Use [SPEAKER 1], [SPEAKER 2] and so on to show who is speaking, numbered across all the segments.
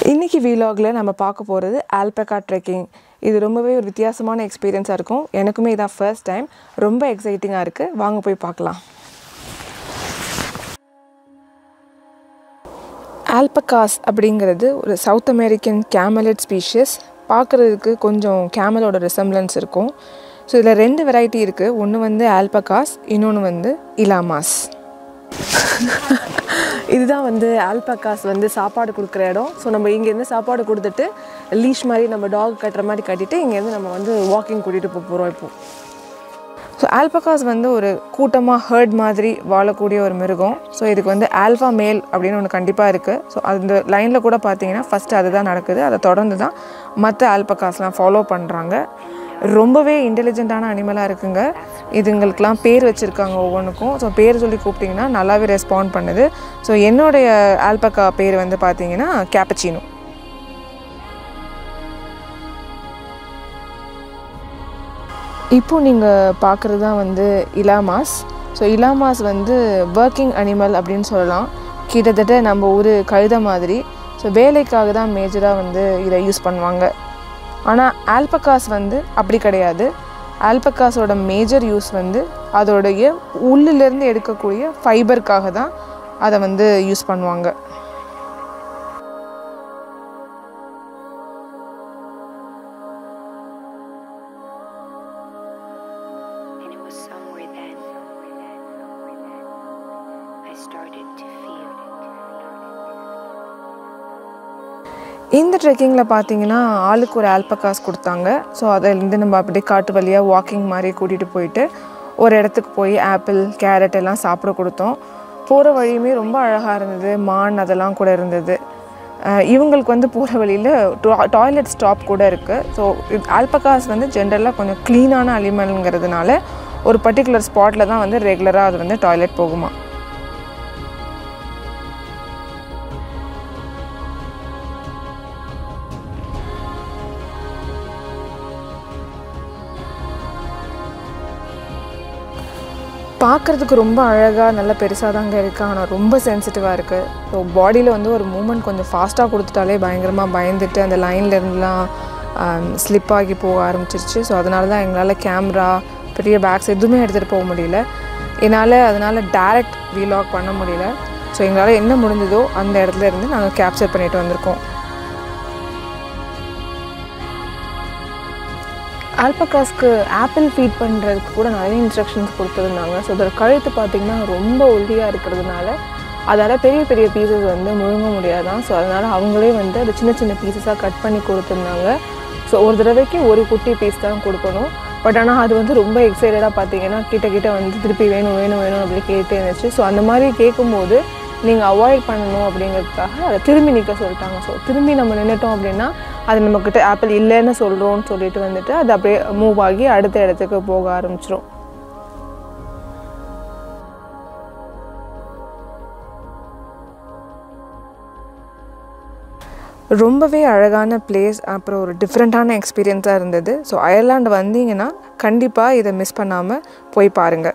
[SPEAKER 1] இன்றைக்கி வீலாகில் நம்ம பார்க்க போகிறது ஆல்பகா ட்ரெக்கிங் இது ரொம்பவே ஒரு வித்தியாசமான எக்ஸ்பீரியன்ஸாக இருக்கும் எனக்குமே இதான் ஃபர்ஸ்ட் டைம் ரொம்ப எக்ஸைட்டிங்காக இருக்குது வாங்க போய் பார்க்கலாம் ஆல்பகாஸ் அப்படிங்கிறது ஒரு சவுத் அமெரிக்கன் கேமலட் ஸ்பீஷியஸ் பார்க்குறதுக்கு கொஞ்சம் கேமலோட ரிசம்பிளன்ஸ் இருக்கும் ஸோ இதில் ரெண்டு வெரைட்டி இருக்குது ஒன்று வந்து ஆல்பகாஸ் இன்னொன்று வந்து இலாமாஸ் இதுதான் வந்து ஆல்பகாஸ் வந்து சாப்பாடு கொடுக்குற இடம் ஸோ நம்ம இங்கேருந்து சாப்பாடு கொடுத்துட்டு லீஷ் மாதிரி நம்ம டாக் கட்டுற மாதிரி கட்டிட்டு இங்கேருந்து நம்ம வந்து வாக்கிங் கூட்டிகிட்டு போக போகிறோம் இப்போது ஸோ ஆல்பகாஸ் வந்து ஒரு கூட்டமாக ஹர்ட் மாதிரி வாழக்கூடிய ஒரு மிருகம் ஸோ இதுக்கு வந்து ஆல்ஃபா மேல் அப்படின்னு ஒன்று கண்டிப்பாக இருக்குது ஸோ அந்த லைனில் கூட பார்த்தீங்கன்னா ஃபஸ்ட்டு அதுதான் நடக்குது அதை தொடர்ந்து தான் மற்ற ஆல்பகாஸ்லாம் ஃபாலோ பண்ணுறாங்க ரொம்பவே இன்டெலிஜென்ட்டான அனிமலாக இருக்குங்க இதுங்களுக்கெலாம் பேர் வச்சுருக்காங்க ஒவ்வொன்றுக்கும் ஸோ பேர் சொல்லி கூப்பிட்டிங்கன்னா நல்லாவே ரெஸ்பாண்ட் பண்ணுது ஸோ என்னுடைய ஆல்பகா பேர் வந்து பார்த்தீங்கன்னா கேப்பச்சினோ இப்போ நீங்கள் பார்க்குறது தான் வந்து இலாமாஸ் ஸோ இலாமாஸ் வந்து ஒர்க்கிங் அனிமல் அப்படின்னு சொல்லலாம் கிட்டத்தட்ட நம்ம ஊர் கழுத மாதிரி ஸோ வேலைக்காக தான் மேஜராக வந்து இதை யூஸ் பண்ணுவாங்க ஆனால் ஆல்பகாஸ் வந்து அப்படி கிடையாது ஆல்பகாஸோட மேஜர் யூஸ் வந்து அதோடைய உள்ளிலேருந்து எடுக்கக்கூடிய ஃபைபருக்காக தான் அதை வந்து யூஸ் பண்ணுவாங்க
[SPEAKER 2] And it was somewhere then I started to feel
[SPEAKER 1] இந்த ட்ரெக்கிங்கில் பார்த்தீங்கன்னா ஆளுக்கு ஒரு ஆல்பகாஸ் கொடுத்தாங்க ஸோ அதிலேருந்து நம்ம அப்படியே காட்டு வழியாக வாக்கிங் மாதிரி கூட்டிகிட்டு போயிட்டு ஒரு இடத்துக்கு போய் ஆப்பிள் கேரட் எல்லாம் சாப்பிட கொடுத்தோம் போகிற வழியுமே ரொம்ப அழகாக இருந்தது மான் அதெல்லாம் கூட இருந்தது அஹ் இவங்களுக்கு வந்து போகிற வழியில் டாய்லெட் ஸ்டாப் கூட இருக்குது ஸோ ஆல்பகாஸ் வந்து ஜென்ரலாக கொஞ்சம் க்ளீனான அனிமல்ங்கிறதுனால ஒரு பர்டிகுலர் ஸ்பாட்டில் தான் வந்து ரெகுலராக அது வந்து டாய்லெட் போகுமா பார்க்குறதுக்கு ரொம்ப அழகாக நல்ல பெருசாக தாங்க இருக்குது ஆனால் ரொம்ப சென்சிட்டிவாக இருக்குது ஸோ பாடியில் வந்து ஒரு மூமெண்ட் கொஞ்சம் ஃபாஸ்ட்டாக கொடுத்துட்டாலே பயங்கரமாக பயந்துட்டு அந்த லைன்ல இருந்துலாம் ஸ்லிப் ஆகி போக ஆரம்பிச்சிருச்சு ஸோ அதனால தான் எங்களால் கேமரா பெரிய பேக்ஸ் எதுவுமே எடுத்துகிட்டு போக முடியல என்னால் அதனால் டேரெக்ட் வீலாக் பண்ண முடியல ஸோ எங்களால் என்ன முடிஞ்சதோ அந்த இடத்துல இருந்து நாங்கள் கேப்சர் பண்ணிட்டு வந்திருக்கோம் ஆல்பகாஸ்க்கு ஆப்பிள் ஃபீட் பண்ணுறதுக்கு கூட நிறைய இன்ஸ்ட்ரக்ஷன்ஸ் கொடுத்துருந்தாங்க ஸோ அதோட கழுத்து பார்த்திங்கன்னா ரொம்ப ஒல்லியாக இருக்கிறதுனால அதால் பெரிய பெரிய பீசஸ் வந்து முழுங்க முடியாதான் ஸோ அதனால் அவங்களே வந்து அதை சின்ன சின்ன பீசஸாக கட் பண்ணி கொடுத்துருந்தாங்க ஸோ ஒரு தடவைக்கு ஒரு குட்டி பீஸ் தான் கொடுக்கணும் பட் ஆனால் அது வந்து ரொம்ப எக்ஸைட்டடாக பார்த்தீங்கன்னா கிட்ட கிட்ட வந்து திருப்பி வேணும் வேணும் வேணும் அப்படி கேட்டே இருந்துச்சு ஸோ அந்த மாதிரி கேட்கும்போது நீங்கள் அவாய்ட் பண்ணணும் அப்படிங்கிறதுக்காக அதை திரும்பி நிற்க சொல்லிட்டாங்க ஸோ திரும்பி நம்ம நின்றுட்டோம் அப்படின்னா அது நம்மக்கிட்ட ஆப்பிள் இல்லைன்னு சொல்கிறோன்னு சொல்லிட்டு வந்துட்டு அது அப்படியே மூவ் ஆகி அடுத்த இடத்துக்கு போக ஆரம்பிச்சிரும் ரொம்பவே அழகான பிளேஸ் அப்புறம் ஒரு டிஃப்ரெண்ட்டான எக்ஸ்பீரியன்ஸாக இருந்தது ஸோ அயர்லாண்டு வந்தீங்கன்னா கண்டிப்பாக இதை மிஸ் பண்ணாமல் போய் பாருங்கள்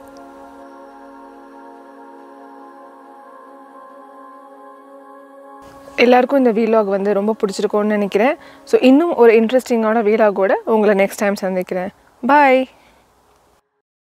[SPEAKER 1] எல்லாருக்கும் இந்த வீலாக் வந்து ரொம்ப பிடிச்சிருக்கோன்னு நினைக்கிறேன் ஸோ இன்னும் ஒரு இன்ட்ரெஸ்டிங்கான வீலாகோட உங்களை நெக்ஸ்ட் டைம் சந்திக்கிறேன் பாய்